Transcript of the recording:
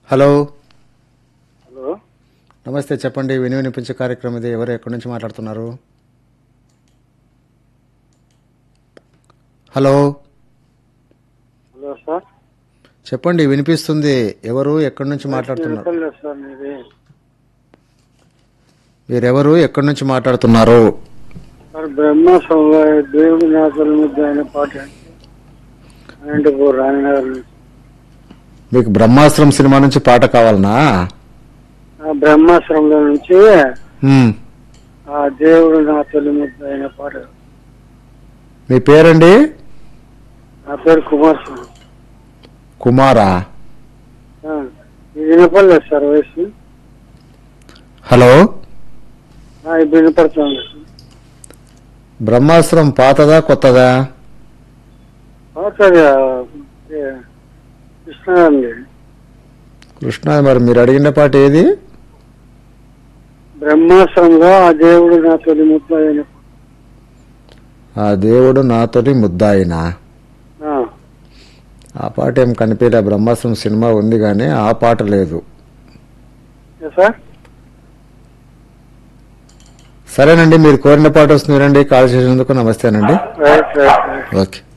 Hello hello నమస్తే చెప్పండి విని వినిపించే కార్యక్రమం ఇది ఎవరు ఎక్కడి నుంచి మాట్లాడుతున్నారు హలో హలో సార్ చెప్పండి వినిపిస్తుంది ఎవరు ఎక్కడి నుంచి మాట్లాడుతున్నారు వినపడలేదు సార్ మీది మీరెవరు ఎక్కడి నుంచి మాట్లాడుతున్నారు సార్ బ్రహ్మోత్సవంలో దేవుడి నాథుల ముద్ద అనే పాట అనంతపూర్ రాయనగర్ నుంచి. మీకు బ్రహ్మాస్త్రం సినిమా నుంచి పాట కావాలనా ఆ బ్రహ్మాశ్రమంలో నుంచి మ్మ్. ఆ దేవుడు నా తొలి ముద్ద అయిన పాట మీ పేరండి నా పేరు కుమార్ స్వామి కుమారా ఆ, ఇది వినపడలేదు సార్ వయసు హలో ఆ, ఇది వినపడుతుంది బ్రహ్మాస్త్రం పాతదా కొత్తదా పాటది కృష్ణ అండి కృష్ణ మరి మీరు అడిగిన పాట ఏది బ్రహ్మాశ్రమంలో ఆ దేవుడు నా తొలి ముద్ద అయిన ఆ దేవుడు నాతోటి ముద్దాయినా ఆ, ఆ పాట ఏం కనిపించలే బ్రహ్మాస్త్రం సినిమా ఉంది కానీ ఆ పాట లేదు ఏ సార్ సరేనండి మీరు కోరిన పాట వస్తుంది వినండి కాల్ చేసినందుకు నమస్తేనండి రైట్ రైట్ రైట్ ఓకే